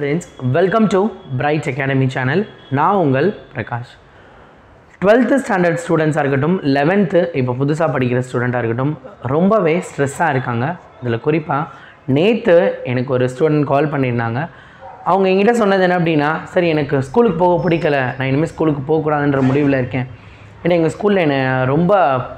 friends welcome to bright academy channel நான் உங்கள் Prakash twelfth standard ஸ்டூடெண்ட்ஸாக இருக்கட்டும் லெவன்த்து இப்போ புதுசாக படிக்கிற ஸ்டூடெண்ட்டாக இருக்கட்டும் ரொம்பவே ஸ்ட்ரெஸ்ஸாக இருக்காங்க இதில் குறிப்பாக நேற்று எனக்கு ஒரு ஸ்டூடெண்ட் கால் பண்ணியிருந்தாங்க அவங்க என்கிட்ட சொன்னது என்ன அப்படின்னா சரி எனக்கு ஸ்கூலுக்கு போக பிடிக்கல நான் இனிமேல் ஸ்கூலுக்கு போகக்கூடாதுன்ற முடிவில் இருக்கேன் ஏன்னா எங்கள் ஸ்கூலில் என்னை ரொம்ப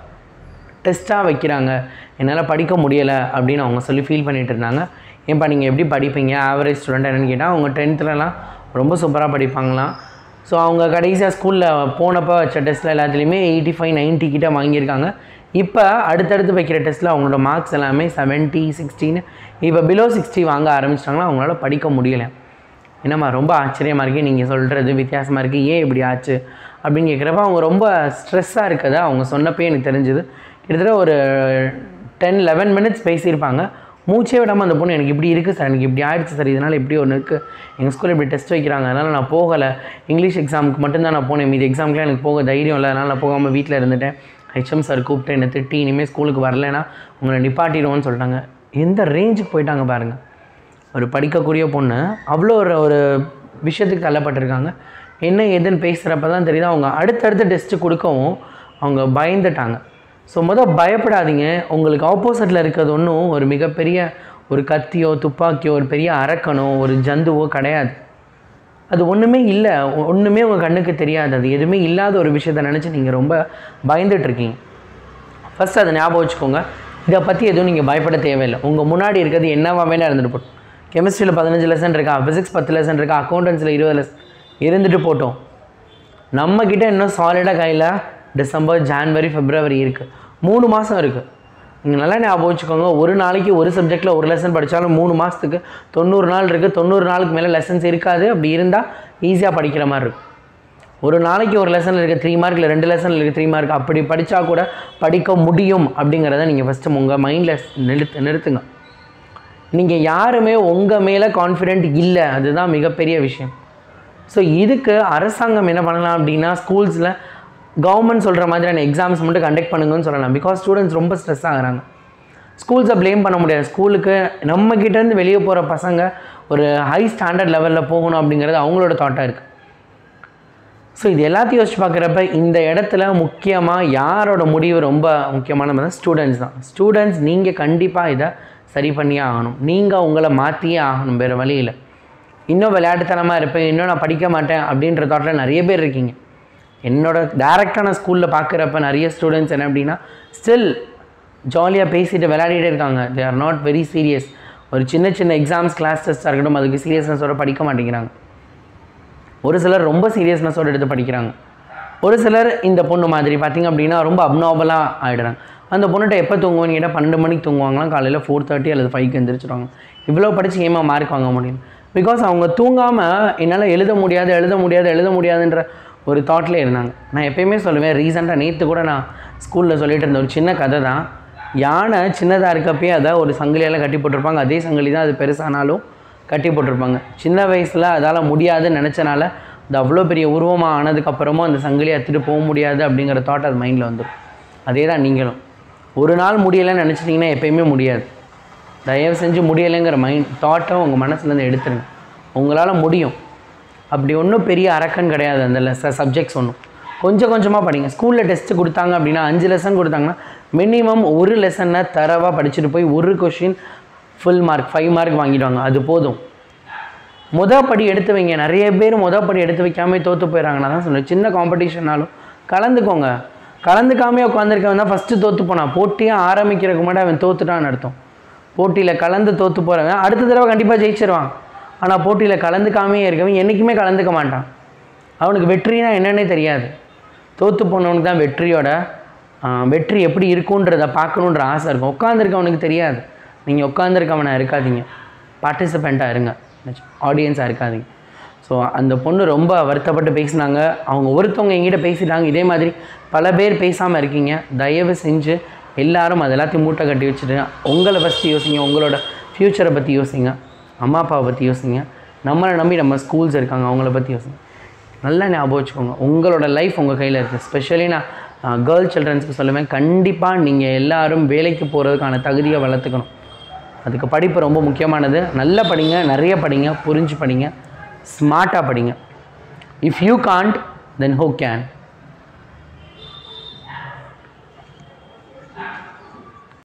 டெஸ்ட்டாக வைக்கிறாங்க என்னால் படிக்க முடியலை அப்படின்னு அவங்க சொல்லி ஃபீல் பண்ணிட்டு இருந்தாங்க ஏன்பா நீங்கள் எப்படி படிப்பீங்க ஆவரேஜ் ஸ்டூடெண்ட் என்னன்னு கேட்டால் அவங்க டென்த்துலலாம் ரொம்ப சூப்பராக படிப்பாங்களாம் ஸோ அவங்க கடைசியாக ஸ்கூலில் போனப்போ வச்ச டெஸ்ட்டில் எல்லாத்துலேயுமே எயிட்டி ஃபைவ் நைன்ட்டி கிட்ட வாங்கியிருக்காங்க இப்போ அடுத்தடுத்து வைக்கிற டெஸ்ட்டில் அவங்களோட மார்க்ஸ் எல்லாமே செவன்ட்டி சிக்ஸ்டின்னு இப்போ பிலோ சிக்ஸ்டி வாங்க ஆரம்பிச்சிட்டாங்கன்னா அவங்களால படிக்க முடியலை என்னம்மா ரொம்ப ஆச்சரியமாக இருக்குது நீங்கள் சொல்கிறது வித்தியாசமாக இருக்குது ஏன் இப்படி ஆச்சு அப்படின்னு கேட்குறப்ப அவங்க ரொம்ப ஸ்ட்ரெஸ்ஸாக இருக்கதை அவங்க சொன்னப்பே எனக்கு தெரிஞ்சுது கிட்டத்தட்ட ஒரு டென் லெவன் மினிட்ஸ் பேசியிருப்பாங்க மூச்சே விடாமல் அந்த பொண்ணு எனக்கு இப்படி இருக்குது சார் எனக்கு இப்படி ஆயிடுச்சு சார் இதனால் இப்படி ஒன்று இருக்குது எங்கள் ஸ்கூலில் இப்படி டெஸ்ட் வைக்கிறாங்க அதனால் நான் போகலை இங்கிலீஷ் எக்ஸாமுக்கு மட்டும்தான் நான் போனேன் மீதி எக்ஸாமுக்குலாம் எனக்கு போக தைரியம் இல்லை அதனால் நான் போகாமல் வீட்டில் இருந்துட்டேன் ஹெச்எம் சார் கூப்பிட்டு என்னை திட்டி இனிமேல் ஸ்கூலுக்கு வரலைன்னா உங்களை நிப்பாட்டிடுவோன்னு சொல்லிட்டாங்க எந்த ரேஞ்சுக்கு போயிட்டாங்க பாருங்கள் ஒரு படிக்கக்கூடிய பொண்ணு அவ்வளோ ஒரு ஒரு விஷயத்துக்கு தள்ளப்பட்டிருக்காங்க என்ன ஏதுன்னு பேசுகிறப்ப தான் தெரியுது அவங்க அடுத்தடுத்த டெஸ்ட்டு கொடுக்கவும் அவங்க பயந்துட்டாங்க ஸோ முதல் பயப்படாதீங்க உங்களுக்கு ஆப்போசிட்டில் இருக்கிறது ஒன்றும் ஒரு மிகப்பெரிய ஒரு கத்தியோ துப்பாக்கியோ ஒரு பெரிய அரக்கனோ ஒரு ஜந்துவோ கிடையாது அது ஒன்றுமே இல்லை ஒன்றுமே உங்கள் கண்ணுக்கு தெரியாது அது எதுவுமே இல்லாத ஒரு விஷயத்த நினச்சி நீங்கள் ரொம்ப பயந்துட்டுருக்கீங்க ஃபஸ்ட் அதை ஞாபகம் வச்சுக்கோங்க இதை பற்றி எதுவும் நீங்கள் பயப்பட தேவையில்லை உங்கள் முன்னாடி இருக்கிறது என்னவா வேணா இருந்துட்டு போட்டோம் கெமிஸ்ட்ரியில் பதினஞ்சு லெசன் இருக்கா ஃபிசிக்ஸ் பத்து லெசன் இருக்கா அக்கௌண்டன்ஸில் இருபது லெசன் இருந்துட்டு போட்டோம் நம்மக்கிட்ட இன்னும் சாலிடாக கையில் டிசம்பர் ஜான்வரி பிப்ரவரி இருக்குது மூணு மாதம் இருக்குது நீங்கள் நல்லா ஞாபகம் வச்சுக்கோங்க ஒரு நாளைக்கு ஒரு சப்ஜெக்டில் ஒரு லெசன் படித்தாலும் மூணு மாதத்துக்கு தொண்ணூறு நாள் இருக்குது தொண்ணூறு நாளுக்கு மேலே லெசன்ஸ் இருக்காது அப்படி இருந்தால் ஈஸியாக படிக்கிற மாதிரி இருக்கும் ஒரு நாளைக்கு ஒரு லெசனில் இருக்க த்ரீ மார்க்கில் ரெண்டு லெசனில் இருக்க த்ரீ மார்க் அப்படி படித்தா கூட படிக்க முடியும் அப்படிங்கிறத நீங்கள் ஃபஸ்ட்டு உங்கள் மைண்டில் நிறுத்து நிறுத்துங்க நீங்கள் யாருமே உங்கள் மேலே கான்ஃபிடென்ட் இல்லை அதுதான் மிகப்பெரிய விஷயம் ஸோ இதுக்கு அரசாங்கம் என்ன பண்ணலாம் அப்படின்னா ஸ்கூல்ஸில் கவர்மெண்ட் சொல்கிற மாதிரியான எக்ஸாம்ஸ் மட்டும் கண்டக்ட் பண்ணுங்கன்னு சொல்லலாம் பிகாஸ் ஸ்டூடெண்ட்ஸ் ரொம்ப ஸ்ட்ரெஸ் ஆகுறாங்க ஸ்கூல்ஸை ப்ளேம் பண்ண முடியாது ஸ்கூலுக்கு நம்மக்கிட்டேருந்து வெளியே போகிற பசங்க ஒரு ஹை ஸ்டாண்டர்ட் லெவலில் போகணும் அப்படிங்கிறது அவங்களோட தாட்டாக இருக்குது ஸோ இது எல்லாத்தையும் யோசிச்சு பார்க்குறப்ப இந்த இடத்துல முக்கியமாக யாரோட முடிவு ரொம்ப முக்கியமான ஸ்டூடெண்ட்ஸ் தான் ஸ்டூடெண்ட்ஸ் நீங்கள் கண்டிப்பாக இதை சரி பண்ணியே ஆகணும் நீங்கள் உங்களை மாற்றியே ஆகணும் வேறு வழியில் இன்னும் விளையாட்டுத்தனமாக இருப்பேன் இன்னும் நான் படிக்க மாட்டேன் அப்படின்ற தாட்டில் நிறைய பேர் இருக்கீங்க என்னோட டேரெக்டாக நான் ஸ்கூலில் பார்க்குறப்ப நிறைய ஸ்டூடெண்ட்ஸ் என்ன அப்படின்னா ஸ்டில் ஜாலியாக பேசிட்டு விளையாடிட்டே இருக்காங்க they are not very serious ஒரு சின்ன சின்ன எக்ஸாம்ஸ் கிளாஸ் டெஸ்ட்டாக இருக்கட்டும் அதுக்கு சீரியஸ்னஸோட படிக்க மாட்டேங்கிறாங்க ஒரு சிலர் ரொம்ப சீரியஸ்னஸோடு எடுத்து படிக்கிறாங்க ஒரு சிலர் இந்த பொண்ணு மாதிரி பார்த்திங்க அப்படின்னா ரொம்ப அப்னார்மலாக ஆகிடுறாங்க அந்த பொண்ணுகிட்ட எப்போ தூங்குவேன்னு கேட்டால் பன்னெண்டு மணிக்கு தூங்குவாங்களாம் காலையில் ஃபோர் தேர்ட்டி அல்லது ஃபைவ்க்கு எழுந்திரிச்சிருவாங்க இவ்வளோ படித்து ஏமா மார்க் வாங்க முடியும் பிகாஸ் அவங்க தூங்காமல் என்னால் எழுத முடியாது எழுத முடியாது எழுத முடியாதுன்ற ஒரு தாட்லேயே இருந்தாங்க நான் எப்பயுமே சொல்லுவேன் ரீசெண்டாக நேற்று கூட நான் ஸ்கூலில் சொல்லிட்டு இருந்த ஒரு சின்ன கதை தான் யானை சின்னதாக இருக்கப்பயே அதை ஒரு சங்கிலியால் கட்டி போட்டிருப்பாங்க அதே சங்கிலி தான் அது பெருசானாலும் கட்டி போட்டிருப்பாங்க சின்ன வயசில் அதால் முடியாதுன்னு நினச்சனால அது அவ்வளோ பெரிய உருவமாக ஆனதுக்கப்புறமும் அந்த சங்கிலியை எடுத்துகிட்டு போக முடியாது அப்படிங்கிற தாட் அது மைண்டில் வந்துடும் அதே தான் நீங்களும் ஒரு நாள் முடியலைன்னு நினச்சிட்டிங்கன்னா எப்பயுமே முடியாது தயவு செஞ்சு முடியலைங்கிற மைண்ட் தாட்டை உங்கள் மனசுலேருந்து எடுத்துருங்க உங்களால் முடியும் அப்படி ஒன்றும் பெரிய அரக்கன் கிடையாது அந்த லெச சப்ஜெக்ட்ஸ் ஒன்றும் கொஞ்சம் கொஞ்சமாக படிங்க ஸ்கூலில் டெஸ்ட்டு கொடுத்தாங்க அப்படின்னா அஞ்சு லெசன் கொடுத்தாங்கன்னா மினிமம் ஒரு லெசனை தரவாக படிச்சுட்டு போய் ஒரு question full mark five mark வாங்கிடுவாங்க அது போதும் முத படி எடுத்து வைங்க நிறைய பேர் முத படி எடுத்து வைக்காம தோற்று போயிடறாங்க நான் தான் சொன்னேன் சின்ன காம்படிஷன்னாலும் கலந்துக்கோங்க கலந்துக்காமே உட்காந்துருக்கவன் தான் ஃபஸ்ட்டு தோற்று போனான் போட்டியாக ஆரம்பிக்கிறதுக்கு முன்னாடி அவன் தோத்துட்டான்னு அர்த்தம் போட்டியில் கலந்து தோற்று போகிறவன் அடுத்த தடவை கண்டிப்பாக ஜெயிச்சிருவான் ஆனால் போட்டியில் கலந்துக்காமே இருக்கவன் என்றைக்குமே கலந்துக்க மாட்டான் அவனுக்கு வெற்றினா என்னன்னே தெரியாது தோற்று போனவனுக்கு தான் வெற்றியோட வெற்றி எப்படி இருக்குன்றதை பார்க்கணுன்ற ஆசை இருக்கும் உட்காந்துருக்கவனுக்கு தெரியாது நீங்கள் உட்காந்துருக்கவனாக இருக்காதீங்க பார்ட்டிசிபெண்ட்டாக இருங்க ஆடியன்ஸாக இருக்காதீங்க ஸோ அந்த பொண்ணு ரொம்ப வருத்தப்பட்டு பேசினாங்க அவங்க ஒருத்தவங்க எங்கிட்ட பேசிட்டாங்க இதே மாதிரி பல பேர் பேசாமல் இருக்கீங்க தயவு செஞ்சு எல்லாரும் அது எல்லாத்தையும் மூட்டை கட்டி வச்சுட்டு உங்களை ஃபஸ்ட்டு யோசிங்க உங்களோட ஃப்யூச்சரை பற்றி யோசிங்க அம்மா அப்பாவை பற்றி யோசிங்க நம்மளை நம்பி நம்ம ஸ்கூல்ஸ் இருக்காங்க அவங்கள பற்றி யோசிங்க நல்லா ஞாபகம் வச்சுக்கோங்க உங்களோட லைஃப் உங்கள் கையில் இருக்குது ஸ்பெஷலி நான் கேர்ள் சில்ட்ரன்ஸ்க்கு சொல்லுவேன் கண்டிப்பாக நீங்கள் எல்லாரும் வேலைக்கு போகிறதுக்கான தகுதியை வளர்த்துக்கணும் அதுக்கு படிப்பு ரொம்ப முக்கியமானது நல்லா படிங்க நிறைய படிங்க புரிஞ்சு படிங்க ஸ்மார்ட்டாக படிங்க if you can't then who can